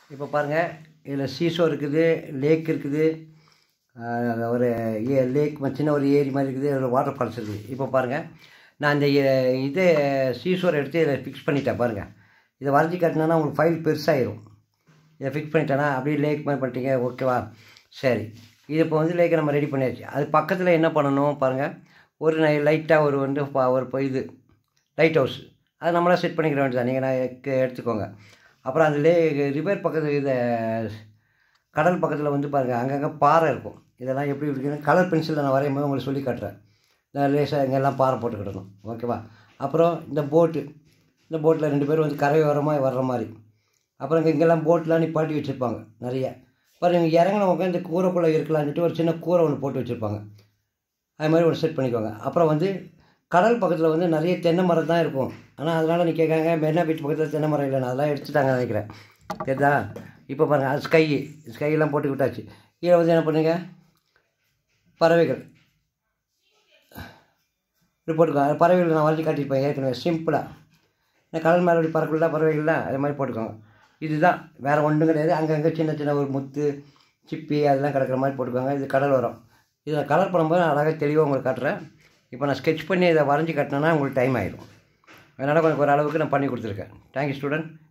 இப்போ பாருங்கள் இதில் சீசோ இருக்குது லேக் இருக்குது ஆஹ் ஒரு ஏ- லேக் ம- சின்ன ஒரு ஏரி மாதிரி இருக்குது ஒரு வாட்டர் ஃபால்ஸ் இருக்குது இப்போ பாருங்கள் நான் இந்த எ- இது சீசோரை எடுத்து இதில் ஃபிக்ஸ் பண்ணிட்டேன் பாருங்கள் இதை வரைஞ்சி காட்டினா உங்களுக்கு ஃபைல் பெருசாயிரும் இதை ஃபிக்ஸ் பண்ணிட்டேன்னா அப்படியே லேக் மாதிரி பண்ணிட்டீங்க ஓகேவா சரி இது இப்போ வந்து லேக்கை நம்ம ரெடி பண்ணியாச்சு அது பக்கத்தில் என்ன பண்ணணும் பாருங்கள் ஒரு லைட்டாக ஒரு வந்து ப- ஒரு ப- இது லைட் ஹவுஸ் அதை நம்மளா செட் பண்ணிக்கிற வேண்டியதான் நீங்கள் நான் எக்கு- எடுத்துக்கோங்க அப்புறம் அந்த லே ரிவர் பக்கத்தில் இதை கடல் பக்கத்தில் வந்து பாருங்கள் அங்கங்கே பாறை இருக்கும் இதெல்லாம் எப்படி இருக்குன்னு கலர் பென்சிலில் நான் வரையும் போது உங்களுக்கு சொல்லி காட்டுறேன் நான் லேசாக இங்கெல்லாம் பாறை போட்டுக்கிடணும் ஓகேவா அப்புறம் இந்த போட்டு இந்த போட்டில் ரெண்டு பேரும் வந்து கரையோரமாக வர்ற மாதிரி அப்புறம் இங்கே இங்கெல்லாம் போட்லாம் நிப்பாட்டி வச்சுருப்பாங்க நிறைய பாருங்க இங்கே இறங்கினவங்க இந்த கூரைக்குள்ளே இருக்கலான்ட்டு ஒரு சின்ன கூரை ஒன்று போட்டு வச்சுருப்பாங்க அது மாதிரி ஒன்று செட் பண்ணிக்கோங்க அப்புறம் வந்து கடல் பக்கத்தில் வந்து நிறைய தென்னை மரம் தான் இருக்கும் ஆனால் அதனால் நீ கேட்காங்க மெரினா பீச் பக்கத்தில் தென்னை மரம் இல்லைன்னு அதெல்லாம் எடுத்துட்டாங்க நினைக்கிறேன் தெரியுதா இப்போ பாருங்கள் அது ஸ்கை ஸ்கையெல்லாம் போட்டு விட்டாச்சு கீழே வந்து என்ன பண்ணுங்க பறவைகள் இப்படி போட்டுக்கோங்க அது பறவைகள் நான் வரைஞ்சி காட்டியிருப்பேன் ஏற்கனவே சிம்பிளாக இந்த கடல் மேலே இப்படி பறக்குள்ள பறவைகள்லாம் அது மாதிரி போட்டுக்கோங்க இதுதான் வேறு ஒன்றும் கிடையாது அங்கங்கே சின்ன சின்ன ஒரு முத்து சிப்பி அதெல்லாம் கிடக்கிற மாதிரி போட்டுக்கோங்க இது கடல் வரும் இதை கலர் பண்ணும்போது நான் அழகாக தெளிவாக உங்களுக்கு காட்டுறேன் இப்போ நான் ஸ்கெட்ச் பண்ணி இதை வரைஞ்சி காட்டினேன்னா உங்களுக்கு டைம் ஆயிடும் அதனால் கொஞ்சம் ஒரு அளவுக்கு நான் பண்ணி கொடுத்துருக்கேன் தேங்க்யூ ஸ்டூடெண்ட்